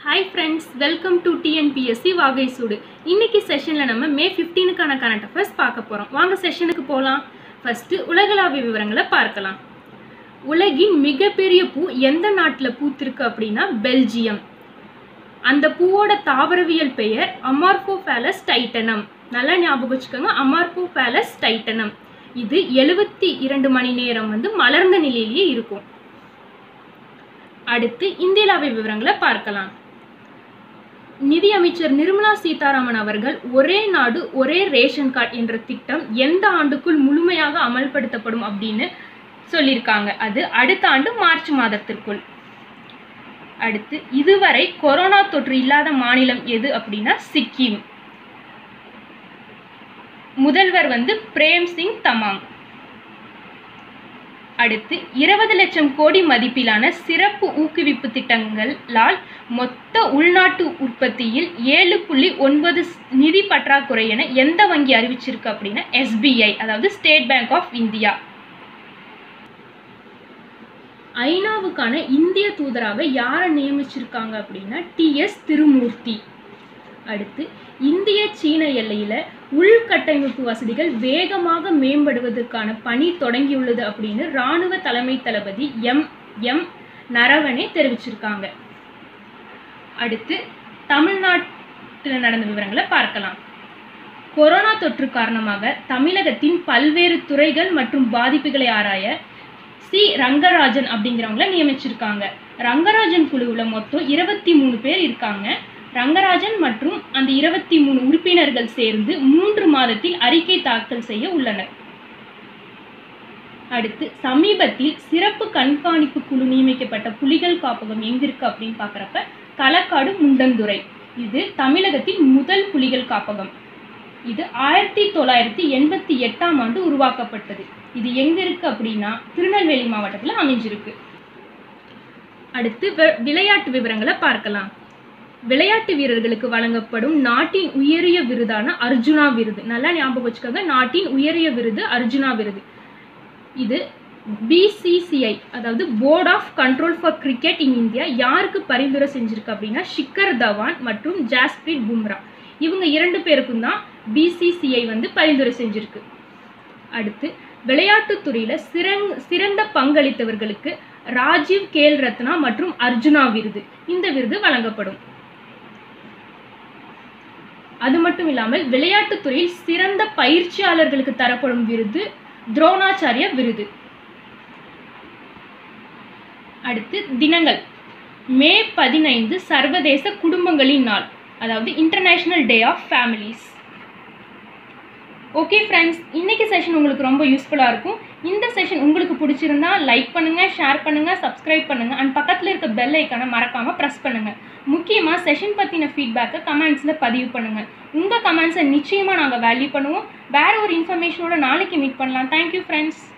hi friends welcome to TNPSC Vaagai Soodu இன்னைக்கு செஷனில் நம்ம மே ஃபிஃப்டீனுக்கான கரண்ட் அஃபேர்ஸ் பார்க்க போகிறோம் வாங்க செஷனுக்கு போகலாம் ஃபஸ்ட்டு உலகளாவிய விவரங்களை பார்க்கலாம் உலகின் மிகப்பெரிய பூ எந்த நாட்டில் பூத்திருக்கு அப்படின்னா பெல்ஜியம் அந்த பூவோட தாவரவியல் பெயர் அமார்போஃபேலஸ் டைட்டனம் நல்லா ஞாபகம் வச்சுக்கோங்க அமார்போஃபேலஸ் டைட்டனம் இது எழுபத்தி இரண்டு மணி நேரம் வந்து மலர்ந்த நிலையிலேயே இருக்கும் அடுத்து இந்தியாவிய விவரங்களை பார்க்கலாம் நிதி அமைச்சர் நிர்மலா சீதாராமன் அவர்கள் ஒரே நாடு ஒரே ரேஷன் கார்டு என்ற திட்டம் எந்த ஆண்டுக்குள் முழுமையாக அமல்படுத்தப்படும் அப்படின்னு சொல்லியிருக்காங்க அது அடுத்த ஆண்டு மார்ச் மாதத்திற்குள் அடுத்து இதுவரை கொரோனா தொற்று இல்லாத மாநிலம் எது அப்படின்னா சிக்கிம் முதல்வர் வந்து பிரேம் சிங் தமாங் அடுத்து இருபது லட்சம் கோடி மதிப்பிலான சிறப்பு ஊக்குவிப்பு திட்டங்களால் மொத்த உள்நாட்டு உற்பத்தியில் ஏழு புள்ளி ஒன்பது நிதி பற்றாக்குறை என எந்த வங்கி அறிவிச்சிருக்கு அப்படின்னா எஸ்பிஐ அதாவது ஸ்டேட் பேங்க் ஆஃப் இந்தியா ஐநாவுக்கான இந்திய தூதராக யாரை நியமிச்சிருக்காங்க அப்படின்னா டிஎஸ் திருமூர்த்தி அடுத்து இந்திய சீன எல்லையில் உள்கட்டமைப்பு வசதிகள் வேகமாக மேம்படுவதற்கான பணி தொடங்கியுள்ளது அப்படின்னு இராணுவ தலைமை தளபதி எம் எம் நரவனே தெரிவிச்சிருக்காங்க அடுத்து தமிழ்நாட்டில் நடந்த விவரங்களை பார்க்கலாம் கொரோனா தொற்று காரணமாக தமிழகத்தின் பல்வேறு துறைகள் மற்றும் பாதிப்புகளை ஆராய சி ரங்கராஜன் அப்படிங்கிறவங்கள நியமிச்சிருக்காங்க ரங்கராஜன் குழுவில் மொத்தம் இருபத்தி மூணு பேர் இருக்காங்க ரங்கராஜன் மற்றும் அந்த இருபத்தி மூணு உறுப்பினர்கள் சேர்ந்து மூன்று மாதத்தில் அறிக்கை தாக்கல் செய்ய உள்ளனர் அடுத்து சமீபத்தில் சிறப்பு கண்காணிப்பு குழு நியமிக்கப்பட்ட புலிகள் காப்பகம் எங்க இருக்கு அப்படின்னு பார்க்குறப்ப களக்காடு முண்டந்துறை இது தமிழகத்தின் முதல் புலிகள் காப்பகம் இது ஆயிரத்தி தொள்ளாயிரத்தி எண்பத்தி எட்டாம் ஆண்டு உருவாக்கப்பட்டது இது எங்க இருக்கு அப்படின்னா திருநெல்வேலி மாவட்டத்தில் அமைஞ்சிருக்கு அடுத்து விளையாட்டு விவரங்களை பார்க்கலாம் விளையாட்டு வீரர்களுக்கு வழங்கப்படும் நாட்டின் உயரிய விருதான அர்ஜுனா விருது நல்லா ஞாபகம் வச்சுக்கோங்க நாட்டின் உயரிய விருது அர்ஜுனா விருது இது பிசிசிஐ அதாவது Board of Control for Cricket in India யாருக்கு பரிந்துரை செஞ்சிருக்கு அப்படின்னா ஷிக்கர் தவான் மற்றும் ஜாஸ்பிரிட் பும்ரா இவங்க இரண்டு பேருக்கும் தான் பிசிசிஐ வந்து பரிந்துரை செஞ்சிருக்கு அடுத்து விளையாட்டுத்துறையில் சிறங் சிறந்த பங்களித்தவர்களுக்கு ராஜீவ் கேல் ரத்னா மற்றும் அர்ஜுனா விருது இந்த விருது வழங்கப்படும் அது மட்டும் இல்லாமல் விளையாட்டுத்துறையில் சிறந்த பயிற்சியாளர்களுக்கு தரப்படும் விருது துரோணாச்சாரிய விருது அடுத்து தினங்கள் மே பதினைந்து சர்வதேச குடும்பங்களின் நாள் அதாவது international day of families okay friends இன்னைக்கு செஷன் உங்களுக்கு ரொம்ப யூஸ்ஃபுல்லாக இருக்கும் இந்த செஷன் உங்களுக்கு பிடிச்சிருந்தா லைக் பண்ணுங்கள் ஷேர் பண்ணுங்கள் சப்ஸ்கிரைப் பண்ணுங்கள் அண்ட் பக்கத்தில் இருக்க பெல் ஐக்கானை மறக்காமல் ப்ரெஸ் பண்ணுங்கள் முக்கியமாக செஷன் பற்றின ஃபீட்பேக்கை கமெண்ட்ஸில் பதிவு பண்ணுங்கள் உங்கள் கமெண்ட்ஸை நிச்சயமாக நாங்கள் வேல்யூ பண்ணுவோம் வேறு ஒரு இன்ஃபர்மேஷனோட நாளைக்கு மீட் பண்ணலாம் தேங்க்யூ ஃப்ரெண்ட்ஸ்